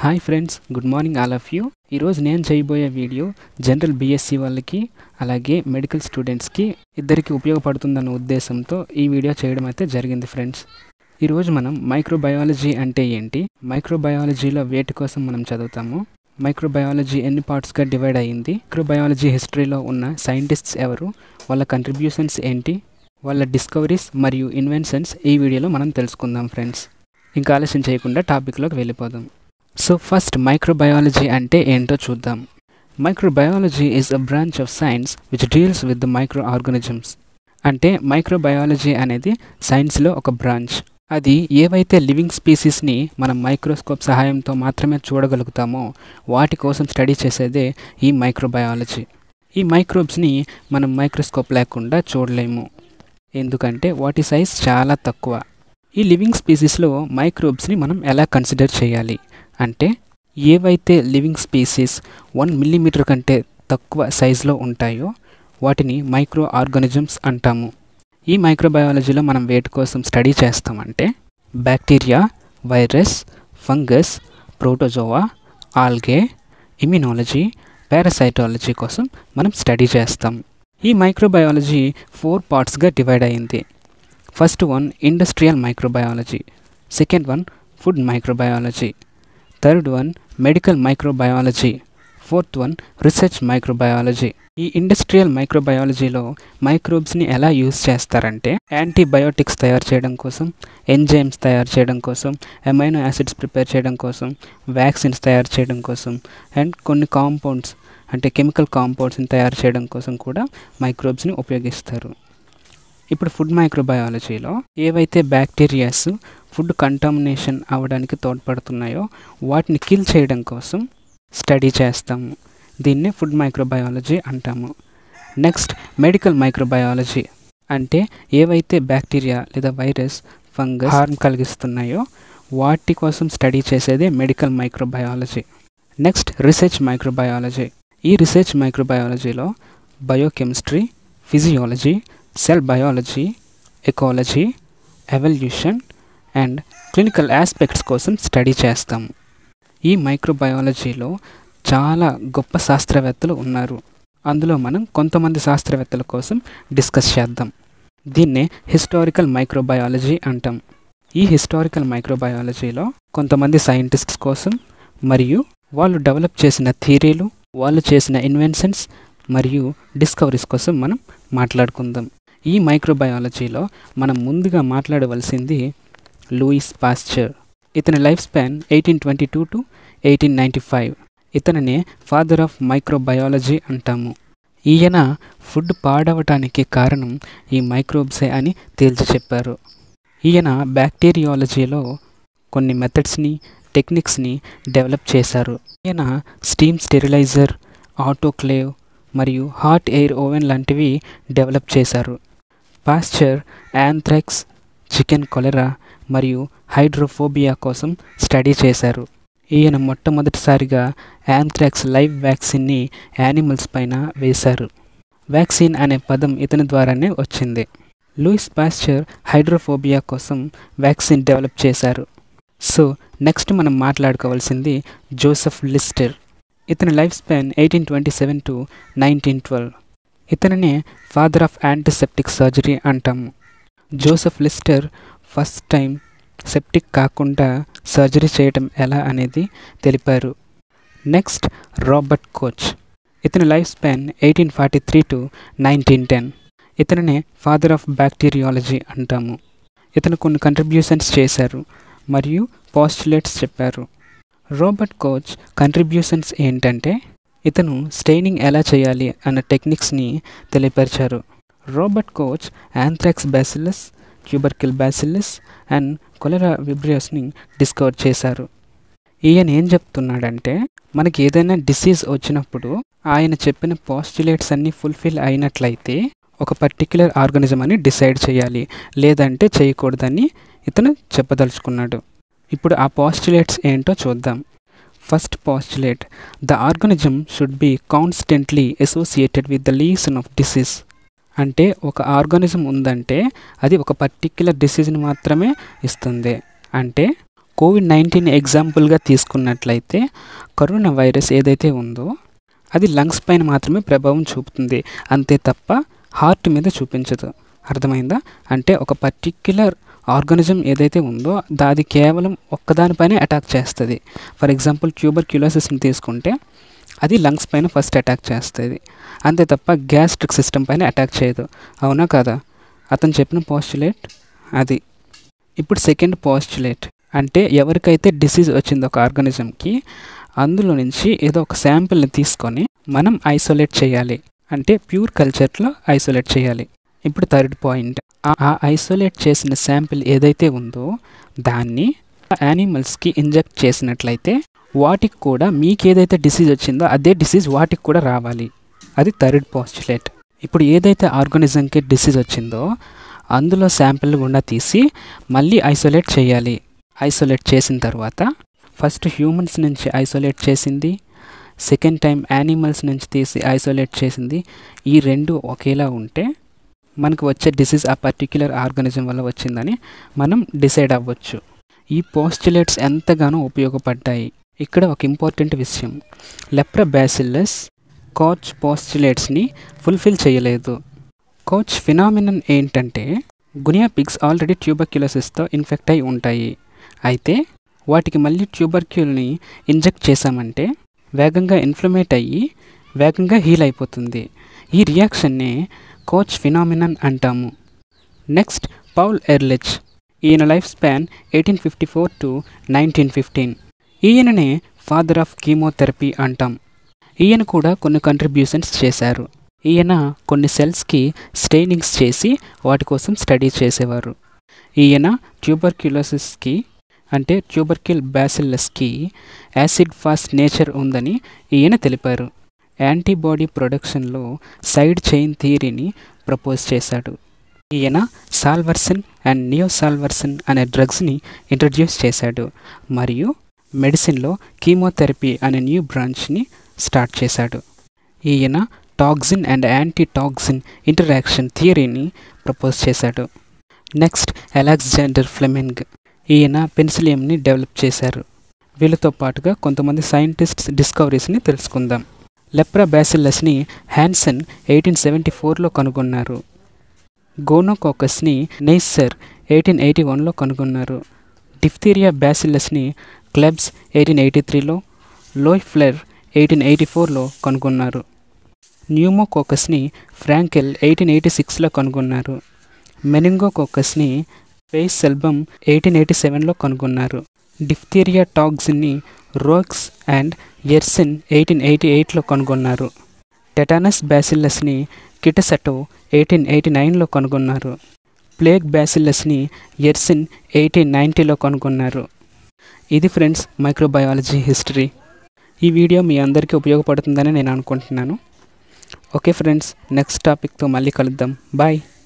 hi friends good morning all of you ఈరోజు నేను చేయబోయే వీడియో జనరల్ బీఎస్సీ వాళ్ళకి అలాగే మెడికల్ స్టూడెంట్స్కి ఇద్దరికి ఉపయోగపడుతుందన్న ఉద్దేశంతో ఈ వీడియో చేయడం అయితే జరిగింది ఫ్రెండ్స్ ఈరోజు మనం మైక్రోబయాలజీ అంటే ఏంటి మైక్రోబయాలజీలో వేటి కోసం మనం చదువుతాము మైక్రోబయాలజీ ఎన్ని పార్ట్స్గా డివైడ్ అయ్యింది మైక్రోబయాలజీ హిస్టరీలో ఉన్న సైంటిస్ట్స్ ఎవరు వాళ్ళ కంట్రిబ్యూషన్స్ ఏంటి వాళ్ళ డిస్కవరీస్ మరియు ఇన్వెన్షన్స్ ఈ వీడియోలో మనం తెలుసుకుందాం ఫ్రెండ్స్ ఇంకా ఆలస్యం చేయకుండా టాపిక్లోకి వెళ్ళిపోదాం సో ఫస్ట్ మైక్రోబయాలజీ అంటే ఏంటో చూద్దాం microbiology is a branch of science which deals with the micro organisms అంటే మైక్రోబయాలజీ అనేది సైన్స్లో ఒక బ్రాంచ్ అది ఏవైతే లివింగ్ స్పీసీస్ని మనం మైక్రోస్కోప్ సహాయంతో మాత్రమే చూడగలుగుతామో వాటి కోసం స్టడీ చేసేదే ఈ మైక్రోబయాలజీ ఈ మైక్రోబ్స్ని మనం మైక్రోస్కోప్ లేకుండా చూడలేము ఎందుకంటే వాటి సైజ్ చాలా తక్కువ ఈ లివింగ్ స్పీసీస్లో మైక్రోబ్స్ని మనం ఎలా కన్సిడర్ చేయాలి అంటే ఏవైతే లివింగ్ స్పీసీస్ వన్ మిల్లీమీటర్ కంటే తక్కువ సైజులో ఉంటాయో వాటిని మైక్రో ఆర్గానిజమ్స్ అంటాము ఈ మైక్రోబయాలజీలో మనం వేటి కోసం స్టడీ చేస్తామంటే bacteria virus fungus protozoa algae immunology parasitology కోసం మనం స్టడీ చేస్తాం ఈ మైక్రోబయాలజీ ఫోర్ పార్ట్స్గా డివైడ్ అయింది first one industrial microbiology second one food microbiology third one medical microbiology fourth one research microbiology ఈ ఇండస్ట్రియల్ మైక్రోబయాలజీలో మైక్రోబ్స్ని ఎలా యూజ్ చేస్తారంటే యాంటీబయోటిక్స్ తయారు చేయడం కోసం ఎంజైమ్స్ తయారు చేయడం కోసం అమైనో యాసిడ్స్ ప్రిపేర్ చేయడం కోసం వ్యాక్సిన్స్ తయారు చేయడం కోసం అండ్ కొన్ని కాంపౌండ్స్ అంటే కెమికల్ కాంపౌండ్స్ని తయారు చేయడం కోసం కూడా మైక్రోబ్స్ని ఉపయోగిస్తారు ఇప్పుడు ఫుడ్ మైక్రోబయాలజీలో ఏవైతే బ్యాక్టీరియాస్ ఫుడ్ కంటామినేషన్ అవ్వడానికి తోడ్పడుతున్నాయో వాటిని కిల్ చేయడం కోసం స్టడీ చేస్తాము దీన్ని ఫుడ్ మైక్రోబయాలజీ అంటాము నెక్స్ట్ మెడికల్ మైక్రోబయాలజీ అంటే ఏవైతే బ్యాక్టీరియా లేదా వైరస్ ఫంగస్ హార్మ్ కలిగిస్తున్నాయో వాటి కోసం స్టడీ చేసేదే medical microbiology next research microbiology ఈ రీసెర్చ్ మైక్రోబయాలజీలో biochemistry physiology cell biology ecology evolution and clinical aspects కోసం స్టడీ చేస్తాము ఈ మైక్రోబయాలజీలో చాలా గొప్ప శాస్త్రవేత్తలు ఉన్నారు అందులో మనం కొంతమంది శాస్త్రవేత్తల కోసం డిస్కస్ చేద్దాం దీన్నే హిస్టారికల్ మైక్రోబయాలజీ అంటాం ఈ హిస్టారికల్ మైక్రోబయాలజీలో కొంతమంది సైంటిస్ట్స్ కోసం మరియు వాళ్ళు డెవలప్ చేసిన థియరీలు వాళ్ళు చేసిన ఇన్వెన్షన్స్ మరియు డిస్కవరీస్ కోసం మనం మాట్లాడుకుందాం ఈ మైక్రోబయాలజీలో మనం ముందుగా మాట్లాడవలసింది లూయిస్ పాస్చర్ ఇతని life span eighteen twenty two to eighteen ninety five ఇతనినే ఫాదర్ ఆఫ్ మైక్రోబయాలజీ అంటాము ఈయన ఫుడ్ పాడవటానికి కారణం ఈ మైక్రోబ్సే అని తేల్చి చెప్పారు ఈయన బ్యాక్టీరియాలజీలో కొన్ని మెథడ్స్ని టెక్నిక్స్ని డెవలప్ చేశారు ఈయన స్టీమ్ స్టెరిలైజర్ ఆటోక్లేవ్ మరియు హాట్ ఎయిర్ ఓవెన్ లాంటివి డెవలప్ చేశారు పాస్చర్ యాంథ్రాక్స్ చికెన్ కొలెరా మరియు హైడ్రోఫోబియా కోసం స్టడీ చేశారు ఈయన మొట్టమొదటిసారిగా యాంథ్రాక్స్ లైవ్ వ్యాక్సిన్ని యానిమల్స్ పైన వేశారు వ్యాక్సిన్ అనే పదం ఇతని ద్వారానే వచ్చింది లూయిస్ పాస్చర్ హైడ్రోఫోబియా కోసం వ్యాక్సిన్ డెవలప్ చేశారు సో నెక్స్ట్ మనం మాట్లాడుకోవాల్సింది జోసెఫ్ లిస్టర్ ఇతని life span eighteen twenty seven to nineteen twelve ఇతనినే ఫాదర్ ఆఫ్ యాంటీసెప్టిక్ సర్జరీ అంటాము Joseph Lister first time septic కాకుండా సర్జరీ చేయటం ఎలా అనేది తెలిపారు నెక్స్ట్ రాబర్ట్ కోచ్ ఇతని life span eighteen forty three to nineteen ten ఇతనినే ఫాదర్ ఆఫ్ బ్యాక్టీరియాలజీ అంటాము ఇతను కొన్ని కంట్రిబ్యూషన్స్ చేశారు మరియు పాస్టులేట్స్ చెప్పారు రాబర్ట్ కోచ్ కంట్రిబ్యూషన్స్ ఏంటంటే ఇతను స్టెయినింగ్ ఎలా చేయాలి అన్న టెక్నిక్స్ని తెలియపరిచారు Robert Koch anthrax bacillus tubercle bacillus and cholera విబ్రియోస్ని డిస్కవర్ చేశారు ఈయన ఏం చెప్తున్నాడంటే మనకి ఏదైనా డిసీజ్ వచ్చినప్పుడు ఆయన చెప్పిన పాస్టులేట్స్ అన్నీ ఫుల్ఫిల్ అయినట్లయితే ఒక పర్టిక్యులర్ ఆర్గానిజం అని డిసైడ్ చేయాలి లేదంటే చేయకూడదని ఇతను చెప్పదలుచుకున్నాడు ఇప్పుడు ఆ పాస్టులేట్స్ ఏంటో చూద్దాం first postulate the organism should be constantly associated with the lesion of disease అంటే ఒక ఆర్గానిజం ఉందంటే అది ఒక పర్టిక్యులర్ డిసీజ్ని మాత్రమే ఇస్తుంది అంటే కోవిడ్ నైన్టీన్ ఎగ్జాంపుల్గా తీసుకున్నట్లయితే కరోనా వైరస్ ఏదైతే ఉందో అది లంగ్స్ పైన మాత్రమే ప్రభావం చూపుతుంది అంతే తప్ప హార్ట్ మీద చూపించదు అర్థమైందా అంటే ఒక పర్టిక్యులర్ ఆర్గానిజం ఏదైతే ఉందో దాది కేవలం ఒక్కదానిపైనే అటాక్ చేస్తుంది ఫర్ ఎగ్జాంపుల్ ట్యూబర్ క్యూలోసిస్ని తీసుకుంటే అది లంగ్స్ పైన ఫస్ట్ అటాక్ చేస్తుంది అంతే తప్ప గ్యాస్ట్రిక్ సిస్టమ్ పైన అటాక్ చేయదు అవునా కదా అతను చెప్పిన పాస్చులేట్ అది ఇప్పుడు సెకండ్ పాస్చులేట్ అంటే ఎవరికైతే డిసీజ్ వచ్చిందో ఒక ఆర్గానిజంకి అందులో నుంచి ఏదో ఒక శాంపిల్ని తీసుకొని మనం ఐసోలేట్ చేయాలి అంటే ప్యూర్ కల్చర్లో ఐసోలేట్ చేయాలి ఇప్పుడు థర్డ్ పాయింట్ ఆ ఐసోలేట్ చేసిన శాంపిల్ ఏదైతే ఉందో దాన్ని యానిమల్స్కి ఇంజెక్ట్ చేసినట్లయితే వాటికి కూడా మీకు ఏదైతే డిసీజ్ వచ్చిందో అదే డిసీజ్ వాటికి కూడా రావాలి అది థర్డ్ పాస్చులేట్ ఇప్పుడు ఏదైతే ఆర్గానిజంకి డిసీజ్ వచ్చిందో అందులో శాంపిల్ గుండా తీసి మళ్ళీ ఐసోలేట్ చేయాలి ఐసోలేట్ చేసిన తర్వాత ఫస్ట్ హ్యూమన్స్ నుంచి ఐసోలేట్ చేసింది సెకండ్ టైం యానిమల్స్ నుంచి తీసి ఐసోలేట్ చేసింది ఈ రెండు ఒకేలా ఉంటే మనకు వచ్చే డిసీజ్ ఆ పర్టిక్యులర్ ఆర్గానిజం వల్ల వచ్చిందని మనం డిసైడ్ అవ్వచ్చు ఈ పోస్టులేట్స్ ఎంతగానో ఉపయోగపడ్డాయి ఇక్కడ ఒక ఇంపార్టెంట్ విషయం లెప్ర బ్యాసిల్లస్ కోచ్ పోస్టులేట్స్ని ఫుల్ఫిల్ చేయలేదు కోచ్ ఫినామినన్ ఏంటంటే గునియా పిగ్స్ ఆల్రెడీ ట్యూబర్క్యులోసిస్తో ఇన్ఫెక్ట్ అయి ఉంటాయి అయితే వాటికి మళ్ళీ ట్యూబర్క్యూల్ని ఇంజెక్ట్ చేశామంటే వేగంగా ఇన్ఫ్లమేట్ అయ్యి వేగంగా హీల్ అయిపోతుంది ఈ రియాక్షన్నే కోచ్ ఫినామినన్ అంటాము నెక్స్ట్ పౌల్ ఎర్లిచ్ ఈయన life span eighteen fifty four to nineteen fifteen ఈయననే ఫాదర్ ఆఫ్ కీమోథెరపీ అంటాం ఈయన కూడా కొన్ని కంట్రిబ్యూషన్స్ చేశారు ఈయన కొన్ని సెల్స్కి స్టెయినింగ్స్ చేసి వాటి కోసం స్టడీ చేసేవారు ఈయన ట్యూబర్క్యులోసిస్కి అంటే ట్యూబర్క్యుల్ బ్యాసిల్లస్కి యాసిడ్ ఫాస్ట్ నేచర్ ఉందని ఈయన తెలిపారు యాంటీబాడీ ప్రొడక్షన్లో సైడ్ చైన్ థియరీని ప్రపోజ్ చేశాడు ఈయన సాల్వర్సన్ అండ్ నియోసాల్వర్సన్ అనే డ్రగ్స్ని ఇంట్రడ్యూస్ చేశాడు మరియు మెడిసిన్లో కీమోథెరపీ అనే న్యూ బ్రాంచ్ని స్టార్ట్ చేశాడు ఈయన toxin and anti toxin interaction థియరీని ప్రపోజ్ చేశాడు నెక్స్ట్ అలెగ్జాండర్ ఫ్లెమింగ్ ఈయన పెన్సిలియంని డెవలప్ చేశారు వీళ్ళతో పాటుగా కొంతమంది సైంటిస్ట్స్ డిస్కవరీస్ని తెలుసుకుందాం లెప్రా బ్యాసిల్లస్ని హ్యాన్సన్ ఎయిటీన్ సెవెంటీ ఫోర్లో కనుగొన్నారు గోనోకోకస్ని నెయిసర్ ఎయిటీన్ ఎయిటీ వన్లో కనుగొన్నారు డిఫ్తీరియా బ్యాసిల్లస్ని క్లబ్స్ ఎయిటీన్ ఎయిటీ త్రీలో లోయ్ ఫ్లెర్ ఎయిటీన్ ఎయిటీ ఫోర్లో కనుగొన్నారు న్యూమోకోకస్ని ఫ్రాంకెల్ ఎయిటీన్ ఎయిటీ సిక్స్లో కనుగొన్నారు మెనింగోకోకస్ని పేస్ సెల్బమ్ ఎయిటీన్ ఎయిటీ సెవెన్లో కనుగొన్నారు డిఫ్తీరియా టాక్సిన్ని Roux and Yersin eighteen eighty ఎయిట్లో కనుగొన్నారు టెటానస్ బ్యాసిల్లస్ని కిటసటో ఎయిటీన్ ఎయిటీ నైన్లో కనుగొన్నారు ప్లేగ్ బ్యాసిల్లస్ని ఎర్సిన్ ఎయిటీన్ నైంటీలో కనుగొన్నారు ఇది ఫ్రెండ్స్ మైక్రోబయాలజీ హిస్టరీ ఈ వీడియో మీ అందరికీ ఉపయోగపడుతుందని నేను అనుకుంటున్నాను ఓకే ఫ్రెండ్స్ నెక్స్ట్ టాపిక్తో మళ్ళీ కలుద్దాం బాయ్